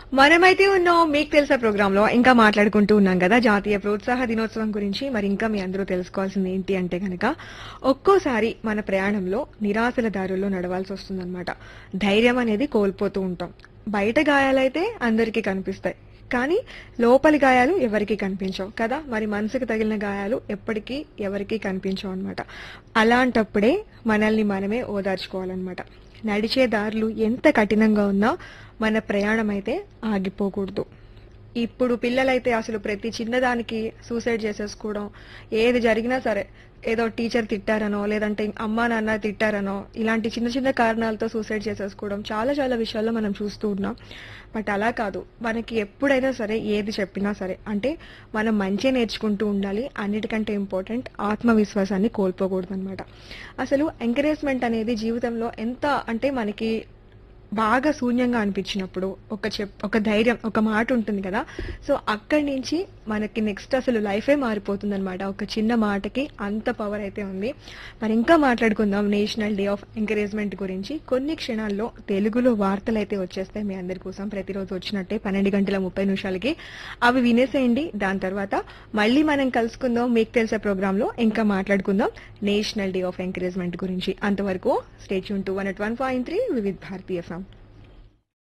మనమైతే ఉన్నాం మీకు తెలుసా ప్రోగ్రామ్ లో ఇంకా మాట్లాడుకుంటూ ఉన్నాం కదా జాతీయ ప్రోత్సాహ దినోత్సవం గురించి మరి ఇంకా మీ అందరూ తెలుసుకోవాల్సింది ఏంటి అంటే గనక ఒక్కోసారి మన ప్రయాణంలో నిరాశల దారుల్లో నడవాల్సి వస్తుందన్నమాట ధైర్యం అనేది కోల్పోతూ ఉంటాం బయట గాయాలైతే అందరికీ కనిపిస్తాయి కానీ లోపలి గాయాలు ఎవరికి కనిపించవు కదా మరి మనసుకు తగిలిన గాయాలు ఎప్పటికీ ఎవరికి కనిపించవు అనమాట అలాంటప్పుడే మనల్ని మనమే ఓదార్చుకోవాలన్నమాట నడిచే దారులు ఎంత కఠినంగా ఉన్నా మన ప్రయాణం అయితే ఆగిపోకూడదు ఇప్పుడు పిల్లలైతే అసలు ప్రతి చిన్నదానికి సూసైడ్ చేసేసుకోవడం ఏది జరిగినా సరే ఏదో టీచర్ తిట్టారనో లేదంటే అమ్మా నాన్న తిట్టారనో ఇలాంటి చిన్న చిన్న కారణాలతో సూసైడ్ చేసేసుకోవడం చాలా చాలా విషయాల్లో మనం చూస్తూ ఉన్నాం బట్ అలా కాదు మనకి ఎప్పుడైనా సరే ఏది చెప్పినా సరే అంటే మనం మంచి నేర్చుకుంటూ ఉండాలి అన్నిటికంటే ఇంపార్టెంట్ ఆత్మవిశ్వాసాన్ని కోల్పోకూడదు అనమాట అసలు ఎంకరేజ్మెంట్ అనేది జీవితంలో ఎంత అంటే మనకి బాగా శూన్యంగా అనిపించినప్పుడు ఒక చెప్ ఒక ధైర్యం ఒక మాట ఉంటుంది కదా సో అక్కడి నుంచి మనకి నెక్స్ట్ అసలు లైఫే మారిపోతుంది అనమాట ఒక చిన్న మాటకి అంత పవర్ అయితే ఉంది మరి ఇంకా మాట్లాడుకుందాం నేషనల్ డే ఆఫ్ ఎంకరేజ్మెంట్ గురించి కొన్ని క్షణాల్లో తెలుగులో వార్తలు అయితే వచ్చేస్తాయి మీ అందరి కోసం ప్రతిరోజు వచ్చినట్టే పన్నెండు గంటల ముప్పై నిమిషాలకి అవి వినేసేయండి దాని తర్వాత మళ్ళీ మనం కలుసుకుందాం మీకు తెలిసే ప్రోగ్రామ్ లో ఇంకా మాట్లాడుకుందాం నేషనల్ డే ఆఫ్ ఎంకరేజ్మెంట్ గురించి అంతవరకు stay tuned two one at one point three Vividh Bharatiya